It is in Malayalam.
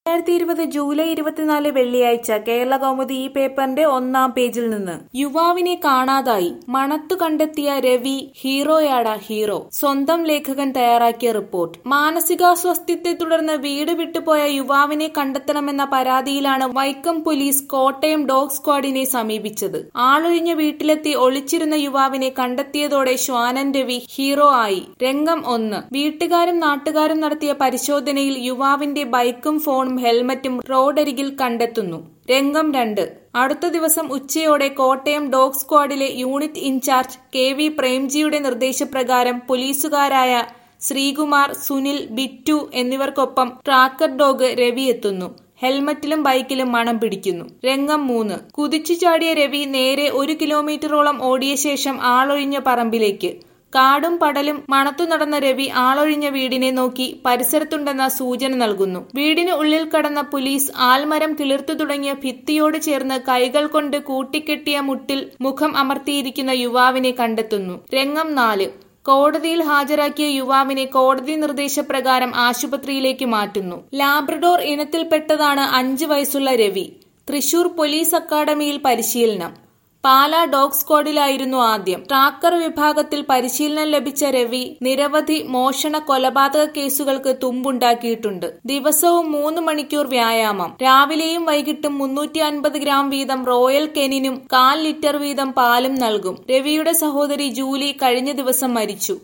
രണ്ടായിരത്തി ഇരുപത് ജൂലൈ ഇരുപത്തിനാല് വെള്ളിയാഴ്ച കേരള കൗമുദി ഈ പേപ്പറിന്റെ ഒന്നാം പേജിൽ നിന്ന് യുവാവിനെ കാണാതായി മണത്തു കണ്ടെത്തിയ രവി ഹീറോയാടാ ഹീറോ സ്വന്തം ലേഖകൻ തയ്യാറാക്കിയ റിപ്പോർട്ട് മാനസികാസ്വാസ്ഥ്യത്തെ തുടർന്ന് വീട് വിട്ടുപോയ യുവാവിനെ കണ്ടെത്തണമെന്ന പരാതിയിലാണ് വൈക്കം പോലീസ് കോട്ടയം ഡോഗ് സ്ക്വാഡിനെ സമീപിച്ചത് ആളൊഴിഞ്ഞ വീട്ടിലെത്തി ഒളിച്ചിരുന്ന യുവാവിനെ കണ്ടെത്തിയതോടെ ശ്വാനൻ രവി ഹീറോ ആയി രംഗം ഒന്ന് വീട്ടുകാരും നാട്ടുകാരും നടത്തിയ പരിശോധനയിൽ യുവാവിന്റെ ബൈക്കും ഫോണും ഹെൽമറ്റും റോഡരികിൽ കണ്ടെത്തുന്നു രംഗം രണ്ട് അടുത്ത ദിവസം ഉച്ചയോടെ കോട്ടയം ഡോഗ് സ്ക്വാഡിലെ യൂണിറ്റ് ഇൻചാർജ് കെ വി പ്രേംജിയുടെ നിർദ്ദേശപ്രകാരം പോലീസുകാരായ ശ്രീകുമാർ സുനിൽ ബിറ്റു എന്നിവർക്കൊപ്പം ട്രാക്കർ ഡോഗ് രവി എത്തുന്നു ഹെൽമറ്റിലും ബൈക്കിലും മണം പിടിക്കുന്നു രംഗം മൂന്ന് കുതിച്ചു ചാടിയ രവി നേരെ ഒരു കിലോമീറ്ററോളം ഓടിയ ശേഷം ആളൊഴിഞ്ഞ പറമ്പിലേക്ക് കാടും പടലും മണത്തു നടന്ന രവി ആളൊഴിഞ്ഞ വീടിനെ നോക്കി പരിസരത്തുണ്ടെന്ന സൂചന നൽകുന്നു വീടിന് ഉള്ളിൽ കടന്ന പോലീസ് ആൽമരം കിളിർത്തു തുടങ്ങിയ ഭിത്തിയോട് ചേർന്ന് കൈകൾ കൊണ്ട് കൂട്ടിക്കെട്ടിയ മുട്ടിൽ മുഖം അമർത്തിയിരിക്കുന്ന യുവാവിനെ കണ്ടെത്തുന്നു രംഗം നാല് കോടതിയിൽ ഹാജരാക്കിയ യുവാവിനെ കോടതി നിർദ്ദേശപ്രകാരം ആശുപത്രിയിലേക്ക് മാറ്റുന്നു ലാബ്രഡോർ ഇനത്തിൽപ്പെട്ടതാണ് അഞ്ചു വയസ്സുള്ള രവി തൃശൂർ പോലീസ് അക്കാദമിയിൽ പരിശീലനം പാലാ ഡോഗ് സ്ക്വാഡിലായിരുന്നു ആദ്യം ട്രാക്കർ വിഭാഗത്തിൽ പരിശീലനം ലഭിച്ച രവി നിരവധി മോഷണ കൊലപാതക കേസുകൾക്ക് തുമ്പുണ്ടാക്കിയിട്ടുണ്ട് ദിവസവും മൂന്ന് മണിക്കൂർ വ്യായാമം രാവിലെയും വൈകിട്ടും മുന്നൂറ്റി അൻപത് ഗ്രാം വീതം റോയൽ കെനിനും കാൽ ലിറ്റർ വീതം പാലും നൽകും രവിയുടെ സഹോദരി ജൂലി കഴിഞ്ഞ ദിവസം മരിച്ചു